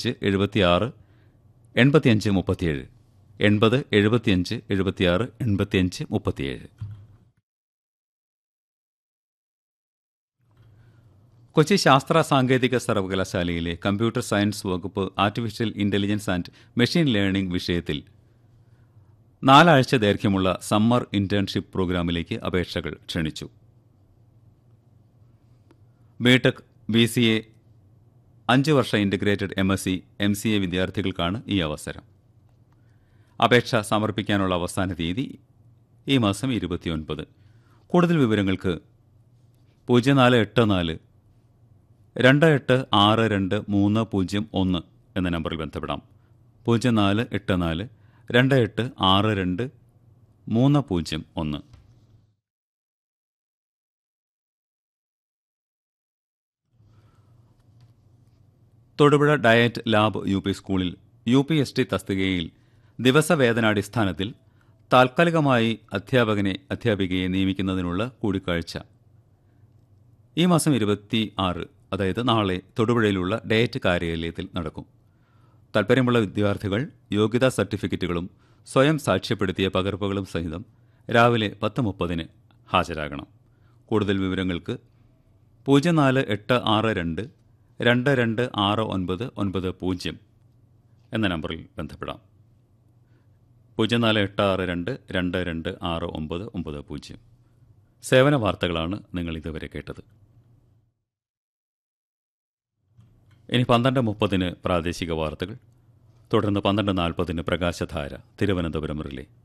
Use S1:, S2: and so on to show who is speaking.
S1: എഴുപത്തിയഞ്ച് എഴുപത്തിയാറ് എൺപത്തിയഞ്ച് മുപ്പത്തിയേഴ് എൺപത് എഴുപത്തിയഞ്ച് എഴുപത്തിയാറ് എൺപത്തിയഞ്ച് മുപ്പത്തിയേഴ് കൊച്ചി ശാസ്ത്ര സാങ്കേതിക സർവകലാശാലയിലെ കമ്പ്യൂട്ടർ സയൻസ് വകുപ്പ് artificial intelligence and machine learning വിഷയത്തിൽ നാലാഴ്ച ദൈർഘ്യമുള്ള സമ്മർ ഇന്റേൺഷിപ്പ് പ്രോഗ്രാമിലേക്ക് അപേക്ഷകൾ ക്ഷണിച്ചു ബിടെക് ബി സി എ അഞ്ച് വർഷ integrated M S C M C A വിദ്യാർത്ഥികൾക്കാണ് ഈ അവസരം അപേക്ഷ സമർപ്പിക്കാനുള്ള അവസാന തീയതി ഈ മാസം ഇരുപത്തിയൊൻപത് കൂടുതൽ വിവരങ്ങൾക്ക് പൂജ്യം നാല് എട്ട് നാല് രണ്ട് എട്ട് ആറ് രണ്ട് മൂന്ന് പൂജ്യം ഒന്ന് എന്ന നമ്പറിൽ ബന്ധപ്പെടാം പൂജ്യം നാല് എട്ട് നാല് രണ്ട് എട്ട് ആറ് രണ്ട് മൂന്ന് പൂജ്യം ഒന്ന് Thodupuzha diet lab U P സ്കൂളിൽ യു പി എസ് ടി തസ്തികയിൽ ദിവസവേതനാടിസ്ഥാനത്തിൽ താൽക്കാലികമായി അധ്യാപകനെ അധ്യാപികയെ നിയമിക്കുന്നതിനുള്ള കൂടിക്കാഴ്ച ഈ മാസം ഇരുപത്തി ആറ് അതായത് നാളെ തൊടുപുഴയിലുള്ള ഡയറ്റ് കാര്യാലയത്തിൽ നടക്കും താൽപ്പര്യമുള്ള വിദ്യാർത്ഥികൾ യോഗ്യതാ സർട്ടിഫിക്കറ്റുകളും സ്വയം സാക്ഷ്യപ്പെടുത്തിയ പകർപ്പുകളും സഹിതം രാവിലെ പത്ത് മുപ്പതിന് ഹാജരാകണം കൂടുതൽ വിവരങ്ങൾക്ക് പൂജ്യം നാല് എട്ട് ആറ് രണ്ട് രണ്ട് രണ്ട് ആറ് ഒൻപത് ഒൻപത് പൂജ്യം എന്ന നമ്പറിൽ ബന്ധപ്പെടാം പൂജ്യം നാല് എട്ട് ആറ് രണ്ട് രണ്ട് രണ്ട് ആറ് ഒമ്പത് ഒമ്പത് പൂജ്യം സേവന വാർത്തകളാണ് നിങ്ങൾ ഇതുവരെ കേട്ടത് ഇനി പന്ത്രണ്ട് മുപ്പതിന് പ്രാദേശിക വാർത്തകൾ തുടർന്ന് പന്ത്രണ്ട് നാൽപ്പതിന് പ്രകാശധാര തിരുവനന്തപുരം റിലേ